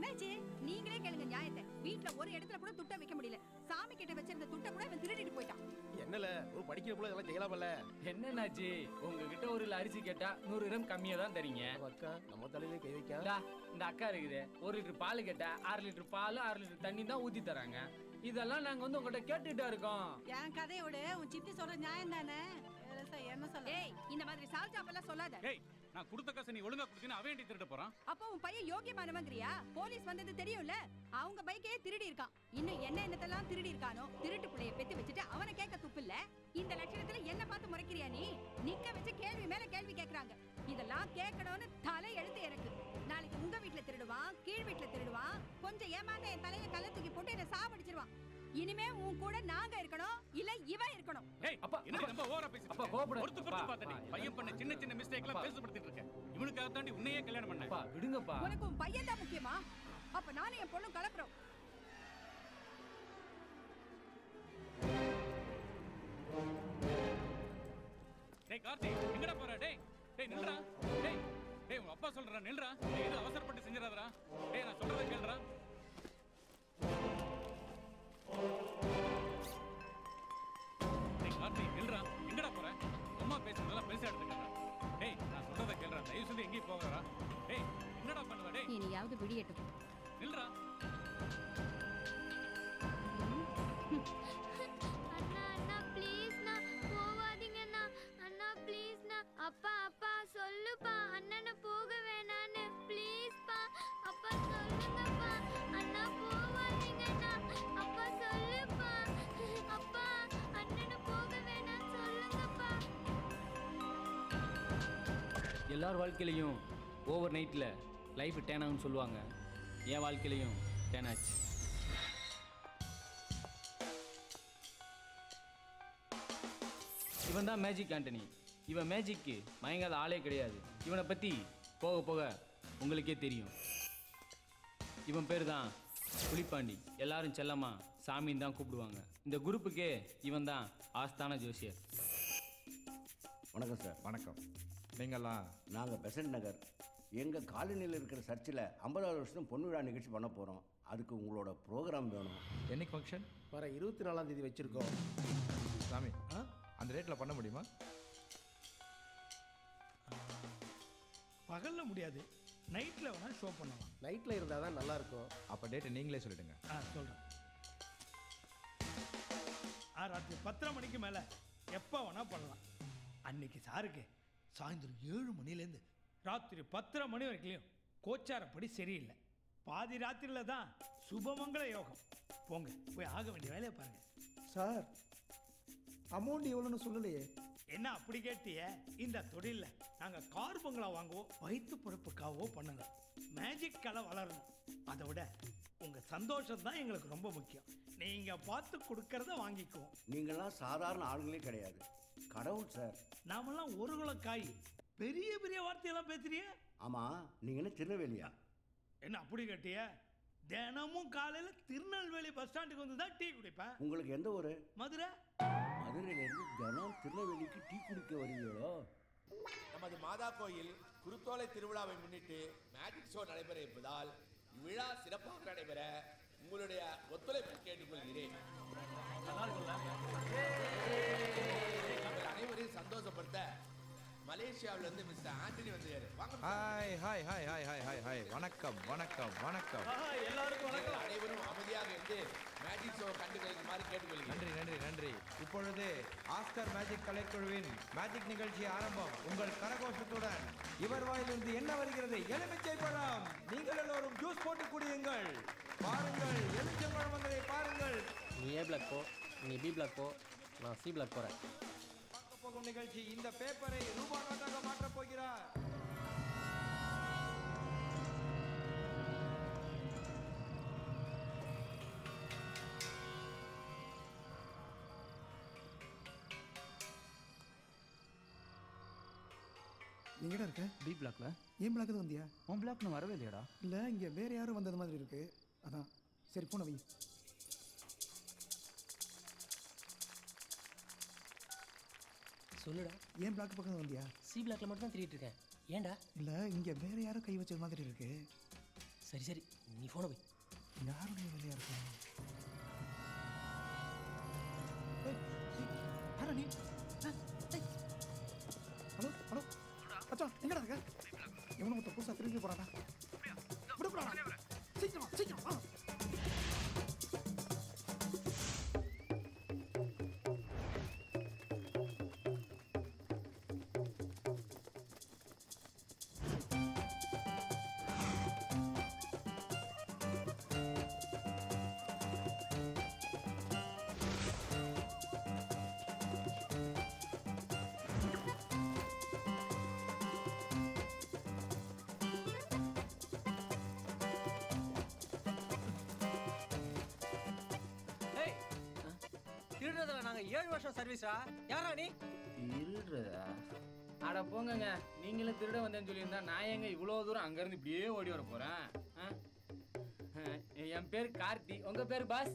என்னாச்சு நீங்களே கேளுங்க நியாயத்தை வீட்ல ஒரு இடத்துல கூட துட்ட வைக்க முடியல சாமி கிட்ட வச்சிருந்த துட்ட கூட இவன் திருடிட்டு போயிட்டான் என்னல ஒரு படிக்கிற புள்ள இதெல்லாம் செய்யலாமல்ல என்னன்னாச்சு உங்ககிட்ட ஒரு கிலோ அரிசி கேட்டா நூறு கிராம் கம்மியா தான் தரீங்க அக்கா நம்ம தலையிலே கை வைக்க இந்தா, இந்த அக்கா இருக்குது ஒரு லிட்டர் பால் கேட்டா ஆறு லிட்டர் பால் ஆறு லிட்டர் தண்ணி தான் ஊத்தி தராங்க இதெல்லாம் நாங்க வந்து உங்ககிட்ட கேட்டுட்டா இருக்கோம் என் கதையோட உன் சித்தி சொல்ற நியாயம் தானே என்ன சொல்ல ஏய் இந்த மாதிரி சால்ஜாப்பெல்லாம் சொல்லாத ஏய் நான் கொடுத்த காசை நீ ஒழுங்கா கொடுத்தீங்கன்னா அவன் ஏன்டி திருட போறான் அப்போ உன் பையன் யோகியமானவங்கிறியா போலீஸ் வந்தது தெரியும்ல அவங்க பைக்கே திருடி இருக்கான் இன்னும் என்ன என்னத்தெல்லாம் திருடி இருக்கானோ திருட்டு புள்ளைய பெத்து வச்சுட்டு அவனை கேட்க துப்பு இல்ல இந்த லட்சணத்துல என்ன பார்த்து முறைக்கிறியா நீ நிக்க வச்சு கேள்வி மேல கேள்வி கேக்குறாங்க இதெல்லாம் கேட்கணும்னு தலை எழுத்து எனக்கு நாளைக்கு உங்க வீட்ல திருடுவான் கீழ் வீட்ல திருடுவான் கொஞ்சம் ஏமாந்த என் தலையில கல்ல தூக்கி போட்டு என்ன சாவடிச்சிருவான் இனிமே உன் கூட நாங்க இருக்கணும் இல்ல இவன் இருக்கணும் ஏய் அப்பா, என்ன அப்பா. ரொம்ப ஓவரா பேசிட்டு அப்பா, இருக்க? கோபப்படாத. பொறுத்து பொறுத்து அப்பா, பார்த்தடி அப்பா, பையன் பண்ண சின்ன சின்ன மிஸ்டேக் எல்லாம் அப்பா. பேசப்படுத்திட்டு இருக்க இவனுக்காக தாண்டி உன்னையே கல்யாணம் பண்ண அப்பா விடுங்கப்பா உனக்கு உன் பையன் தான் முக்கியமா அப்ப நானும் என் பொண்ணும் கலப்புறோம் டேய் கார்த்தி எங்கடா போற டேய் டேய் நில்றா டேய் டேய் உங்க அப்பா சொல்றா நில்றா டேய் எதுவும் அவசரப்பட்டு செஞ்சிடாதடா டேய் நான் சொல்றத கேளுடா டேய் கார்த்தி நில்றா எங்கடா போற அம்மா பேசுறதெல்லாம் பெருசா எடுத்துக்கடா டேய் நான் சொல்றத கேளுடா தயவு செஞ்சு எங்கேயும் போகாதடா டேய் என்னடா பண்ணுவ டேய் இனியாவது விடியட்டும் நில்றா அண்ணா அண்ணா ப்ளீஸ்ண்ணா போவாதீங்கண்ணா அண்ணா ப்ளீஸ்ண்ணா அப்பா அப்பா சொல்லுப்பா அண்ணனை போக வேணான்னு ப்ளீஸ்ப்பா அப்பா சொல்லுங்கப்பா அண்ணா போவாதீங்கண்ணா அப்பா சொல்லுப்பா அப்பா அண்ணனை போக வேணான்னு சொல்லுங்கப்பா எல்லார் வாழ்க்கையிலையும் ஓவர் நைட்டில் லைஃப் டேன் ஆகும்னு சொல்லுவாங்க என் வாழ்க்கையிலையும் டேன் ஆச்சு இவன் தான் மேஜிக் ஆண்டனி இவன் மேஜிக்கு மயங்காத ஆளே கிடையாது இவனை பற்றி போக போக உங்களுக்கே தெரியும் இவன் பேர் தான் புலிப்பாண்டி எல்லாரும் செல்லமா சாமின்னு தான் கூப்பிடுவாங்க இந்த குரூப்புக்கே இவன் தான் ஆஸ்தான ஜோசியர் வணக்கம் சார் வணக்கம் நீங்கள்லாம் நாங்கள் பெசன்ட் நகர் எங்கள் காலனியில் இருக்கிற சர்ச்சில் ஐம்பதாவது வருஷம் பொண்ணு விழா நிகழ்ச்சி பண்ண போகிறோம் அதுக்கு உங்களோட ப்ரோக்ராம் வேணும் என்னைக்கு ஃபங்க்ஷன் வர இருபத்தி நாலாம் தேதி வச்சிருக்கோம் சாமி அந்த ரேட்டில் பண்ண முடியுமா பகல்ல முடியாது நைட்ல வேணா ஷோ பண்ணலாம் நைட்ல இருந்தால் தான் நல்லா இருக்கும் அப்போ டேட்டை நீங்களே சொல்லிடுங்க ஆ சொல்றேன் ஆ ராத்திரி பத்தரை மணிக்கு மேல எப்போ வேணா பண்ணலாம் அன்னைக்கு சாருக்கு சாயந்தரம் ஏழு மணிலேருந்து ராத்திரி பத்தரை மணி வரைக்கும் கோச்சாரப்படி சரியில்லை பாதி ராத்திரில தான் சுபமங்கள யோகம் போங்க போய் ஆக வேண்டிய வேலையை பாருங்க சார் அமௌண்ட் எவ்வளோன்னு சொல்லலையே என்ன அப்படி கேட்டிய இந்த தொழில்ல நாங்க கார் பங்களா வாங்குவோம் வயிற்று பொறுப்புக்காகவோ பண்ணல மேஜிக் கலை வளரணும் அதை விட உங்க சந்தோஷம் தான் எங்களுக்கு ரொம்ப முக்கியம் நீங்க பார்த்து கொடுக்கறத வாங்கிக்குவோம் நீங்களாம் சாதாரண ஆளுங்களே கிடையாது கடவுள் சார் நாமெல்லாம் ஒரு குலம் காய் பெரிய பெரிய வார்த்தையெல்லாம் பேசுறிய ஆமாம் நீங்கள் என்ன திருநெல்வேலியா என்ன அப்படி கேட்டிய தினமும் காலையில திருநெல்வேலி பஸ் ஸ்டாண்டுக்கு வந்து தான் டீ குடிப்பேன் உங்களுக்கு எந்த ஊர் மதுரை மதுரையிலேருந்து தினம் திருநெல்வேலிக்கு டீ குடிக்க வருவீங்களோ நமது மாதா கோயில் குருத்தோலை திருவிழாவை முன்னிட்டு மேஜிக் ஷோ நடைபெற இருப்பதால் இவ்விழா சிறப்பாக நடைபெற உங்களுடைய ஒத்துழைப்பை கேட்டுக்கொள்கிறேன் உங்கள் அனைவரையும் சந்தோஷப்படுத்த மலேசியாவிலிருந்து மிஸ்டர் ஆண்டனி வந்திருக்காரு வாங்க hi hi hi hi hi hi hi வணக்கம் வணக்கம் வணக்கம் எல்லாருக்கும் நீங்கள் அனைவரும் அமைதியாக இருந்து மேஜிக் ஷோ கண்டு கழிக்குமாறு கேட்டுக்கொள்கிறேன் நன்றி நன்றி நன்றி இப்பொழுது ஆஸ்கர் மேஜிக் கலைக்குழுவின் மேஜிக் நிகழ்ச்சி ஆரம்பம் உங்கள் கரகோஷத்துடன் இவர் வாயிலிருந்து என்ன வருகிறது எலுமிச்சை பழம் நீங்கள் எல்லோரும் ஜூஸ் போட்டு குடியுங்கள் பாருங்கள் எலுமிச்சம்பழம் வந்ததை பாருங்கள் நீ ஏ பிளாக் போ நீ பி பிளாக் போ நான் சி பிளாக் போகிறேன் பார்க்க போகும் நிகழ்ச்சி இந்த பேப்பரை ரூபா நோட்டாக மாற்றப் போகிறார் நீ எங்கடா இருக்க பி பிளாக்ல ஏன் பிளாக்கு தான் வந்தியா உன் பிளாக் நான் வரவே இல்லையாடா இல்லை இங்கே வேற யாரும் வந்தது மாதிரி இருக்கு அதான் சரி போன வை சொல்லுடா ஏன் பிளாக் பக்கம் வந்தியா சி பிளாக்ல மட்டும் தான் திரிட்டு இருக்கேன் ஏன்டா இல்லை இங்கே வேற யாரும் கை வச்ச மாதிரி இருக்கு சரி சரி நீ ஃபோனை வை யாருடைய வேலையா இருக்கும் யாரா நீ ஆ, ஏய். ஹலோ ஹலோ மச்சான் எங்கடா இருக்க எவனும் மொத்த புதுசா திரும்பி போறானா விடுப்புறானா சீக்கிரமா சீக்கிரம் வா ஏய் திருடுறதுல நாங்க ஏழு வருஷம் சர்வீஸா யாரா நீ திருடுறதா அட போங்கங்க நீங்களும் திருட வந்தேன்னு சொல்லியிருந்தா நான் எங்க இவ்வளோ தூரம் அங்கேருந்து இப்படியே ஓடி வர போகிறேன் என் பேர் கார்த்தி உங்க பேர் பாஸ்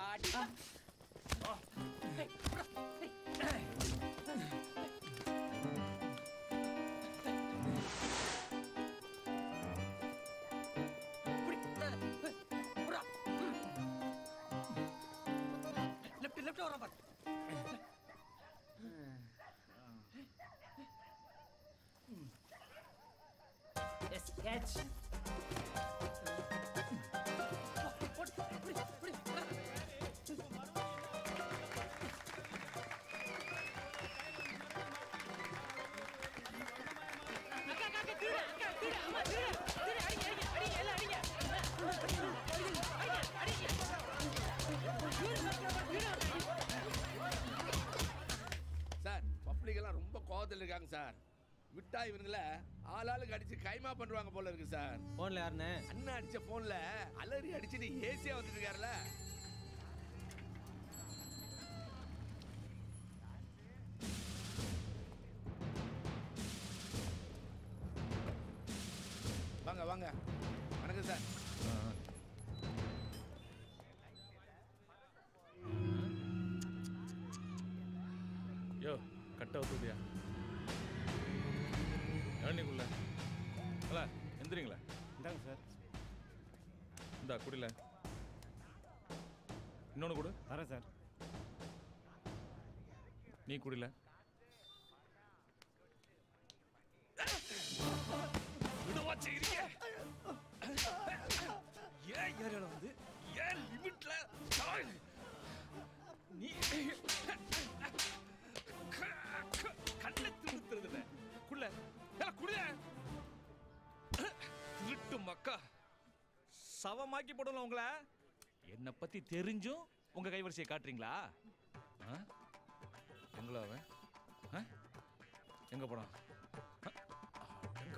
லெஃப்ட் லெஃப்ட் வர பாரு எஸ் கேட்ச் சார் பப்ளிக் எல்லாம் ரொம்ப கோவத்தில் இருக்காங்க சார் விட்டா இவனுங்கள ஆளாளுக்கு அடிச்சு கைமா பண்ணுவாங்க போல இருக்கு சார் போன்ல யாருன்னு அண்ணன் அடிச்ச போன்ல அலறி அடிச்சுட்டு ஏசியா வந்துட்டு இருக்காருல்ல வாங்க வாங்க வணக்கம் சார் யோ கட்ட ஒத்துடியா ஏழ்னிக்குள்ள அல்ல எந்திரிங்களா இந்தாங்க சார் இந்தா குடில இன்னொன்று கொடு வரேன் சார் நீ குடில விடவா செய்றீங்க ஏன் ஏரியால வந்து ஏன் லிமிட்ல நீ கண்ணை திருத்துறது குள்ள குடிய திருட்டு மக்கா சவமாக்கி போடலாம் உங்களை என்னை பத்தி தெரிஞ்சும் உங்க கைவரிசையை காட்டுறீங்களா ஆ? எங்களா அவன் ஆ? எங்க போனான் ஆ? எங்க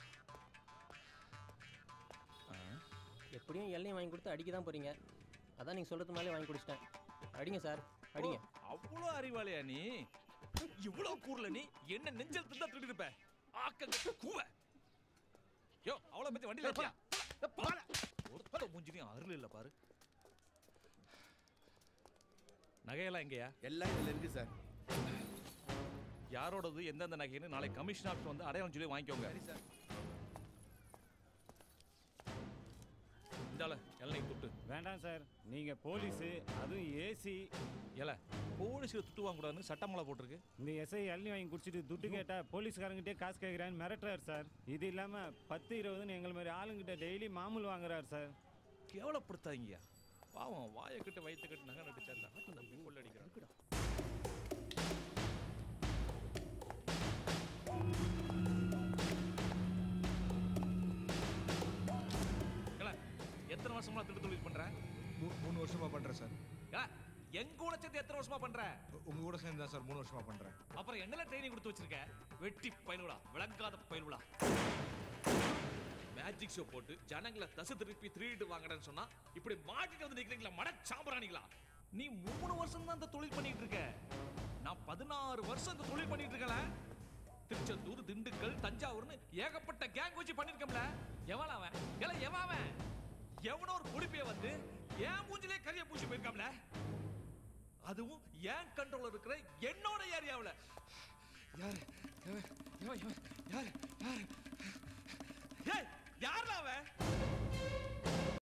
ஆ? எப்படியும் எல்லையும் வாங்கி கொடுத்து அடிக்க தான் போறீங்க அதான் நீங்க சொல்றது மேலே வாங்கி குடிச்சிட்டேன் அடிங்க சார் அடிங்க ஓ, அவ்வளோ அறிவாளியா நீ இவ்வளோ கூறல நீ என்ன நெஞ்சல் திண்டா திருடி இருப்ப ஆக்க கூவ யோ அவ்வளோ பத்தி வண்டியில வச்சியா ஒருத்தர மூஞ்சிலையும் அருள் இல்ல பாரு நகையெல்லாம் எங்கயா எல்லாம் இதுல இருக்கு சார் யாரோடது எந்தெந்த நகைன்னு நாளைக்கு கமிஷன் ஆஃபீஸ் வந்து அடையாளம் சொல்லி வாங்கிக்கோங்க இந்தால எல்லாம் துட்டு வேண்டாம் சார் நீங்கள் போலீஸு அதுவும் ஏசி ஏல போலீஸுக்கு துட்டு வாங்கக்கூடாதுன்னு சட்டமலை போட்டிருக்கு இந்த எஸ்ஐ எள்ளி வாங்கி குடிச்சிட்டு துட்டு கேட்டால் போலீஸ்காரங்கிட்டே காசு கேட்குறான்னு மிரட்டுறாரு சார் இது இல்லாமல் பத்து இருபதுன்னு எங்களை மாதிரி ஆளுங்கிட்ட டெய்லி மாமூல் வாங்குறாரு சார் கேவலப்படுத்தாங்கய்யா பாவம் வாயை கிட்ட வயிற்று கட்டு நகை நடிச்சா இந்த ஆட்டு நம்பி கொள்ளடிக்கிறான் ஏல, எத்தனை வருஷமா திருட்டு தொழில் பண்ற மூணு வருஷமா பண்றேன் சார் ஏல, எங்க கூட சேர்த்து எத்தனை வருஷமா பண்ற உங்க கூட சேர்ந்து தான் சார் மூணு வருஷமா பண்றேன் அப்புறம் என்னல ட்ரைனிங் கொடுத்து வச்சிருக்க வெட்டி பயனுடா விளங்காத பயனுடா மேஜிக் ஷோ போட்டு ஜனங்களை தசை திருப்பி திருடிட்டு வாங்கடன்னு சொன்னா இப்படி மாட்டிட்டு வந்து நிக்கிறீங்களா மட சாம்பிராணிங்களா நீ மூணு வருஷம் தான் இந்த தொழில் பண்ணிட்டு இருக்க நான் பதினாறு வருஷம் இந்த தொழில் பண்ணிட்டு இருக்கல திருச்செந்தூர் திண்டுக்கல் தஞ்சாவூர்னு ஏகப்பட்ட கேங் வச்சு பண்ணிருக்கோம்ல எவன் அவன் இல்ல எவன் அவன் எவனோ ஒரு குடிப்பைய வந்து ஏன் மூஞ்சிலே கரிய பூசி போயிருக்காம்ல அதுவும் ஏன் கண்ட்ரோல் இருக்கிற என்னோட ஏரியாவுல யாரு எவன்? எவன், எவன்? யாரு யாரு ஏய் யாருடா அவன்